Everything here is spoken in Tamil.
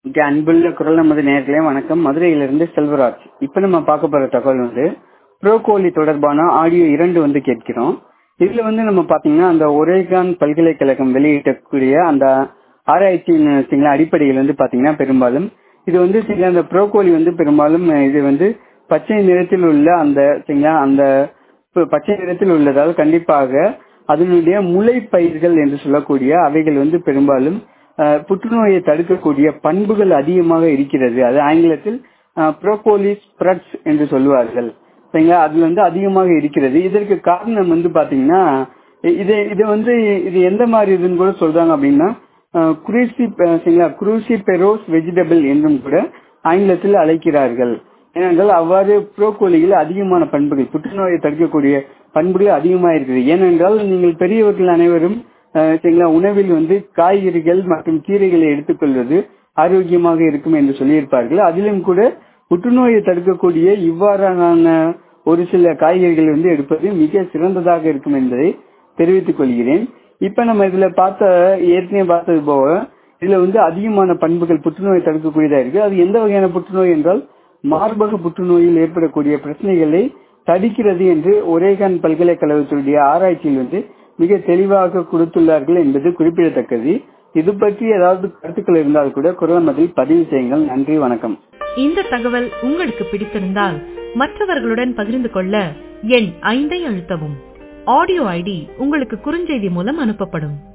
ஓகே அன்புள்ள குரல் நமது நேர்களே வணக்கம் மதுரையிலிருந்து செல்வராஜ் இப்போ நம்ம பார்க்க போற தகவல் வந்து ப்ரோகோலி தொடர்பான ஆடியோ இரண்டு வந்து கேட்கிறோம் இதுல வந்து நம்ம பாத்தீங்கன்னா அந்த ஒரேகான் பல்கலைக்கழகம் வெளியிட்டக்கூடிய அந்த ஆராய்ச்சியின் சரிங்களா, அடிப்படையில் வந்து பாத்தீங்கன்னா பெரும்பாலும் இது வந்து சரிங்களா, அந்த ப்ரோகோலி வந்து பெரும்பாலும் இது வந்து பச்சை நிறத்தில் உள்ள அந்த சரிங்களா, அந்த ப- பச்சை நிறத்தில் உள்ளதால் கண்டிப்பாக அதனுடைய முளைப்பயிர்கள் என்று சொல்லக்கூடிய அவைகள் வந்து பெரும்பாலும் அஹ், புற்றுநோயை தடுக்கக்கூடிய பண்புகள் அதிகமாக இருக்கிறது அது ஆங்கிலத்தில் ப்ரோகோலி ஸ்ப்ரட்ஸ் என்று சொல்லுவார்கள் சரிங்களா அதுல வந்து அதிகமாக இருக்கிறது இதற்கு காரணம் வந்து பாத்தீங்கன்னா இது இது வந்து இது எந்த மாதிரி இதுன்னு கூட சொல்றாங்க அப்படின்னா குரூசி சரிங்களா குரூசி பெரோஸ் வெஜிடபிள் என்றும் கூட ஆங்கிலத்தில் அழைக்கிறார்கள் ஏனென்றால் அவ்வாறு புரோக்கோலியில் அதிகமான பண்புகள் புற்றுநோயை தடுக்கக்கூடிய பண்புகள் அதிகமாக இருக்குது ஏனென்றால் நீங்கள் பெரியவர்கள் அனைவரும் அஹ், சரிங்களா உணவில் வந்து காய்கறிகள் மற்றும் கீரைகளை எடுத்துக்கொள்வது ஆரோக்கியமாக இருக்கும் என்று சொல்லியிருப்பார்கள் அதிலும் கூட புற்றுநோயை தடுக்கக்கூடிய இவ்வாறான ஒரு சில காய்கறிகள் வந்து எடுப்பது மிக சிறந்ததாக இருக்கும் என்பதை தெரிவித்துக் கொள்கிறேன் இப்ப நம்ம இதுல பார்த்த ஏற்கனவே பார்த்தது போக இதுல வந்து அதிகமான பண்புகள் புற்றுநோயை தடுக்கக்கூடியதா இருக்கு அது எந்த வகையான புற்றுநோய் என்றால் மார்பக புற்றுநோயில் ஏற்படக்கூடிய பிரச்சனைகளை தடுக்கிறது என்று ஒரேகான் பல்கலைக்கழகத்துடைய ஆராய்ச்சியில் வந்து மிக தெளிவாக கொடுத்துள்ளார்கள் என்பது குறிப்பிடத்தக்கது இது பற்றி ஏதாவது கருத்துக்கள் இருந்தால் கூட குரல் மதில் பதிவு செய்யுங்கள் நன்றி வணக்கம் இந்த தகவல் உங்களுக்கு பிடித்திருந்தால் மற்றவர்களுடன் பகிர்ந்து கொள்ள எண் ஐந்தை அழுத்தவும் ஆடியோ ஐடி உங்களுக்கு குறுஞ்செய்தி மூலம் அனுப்பப்படும்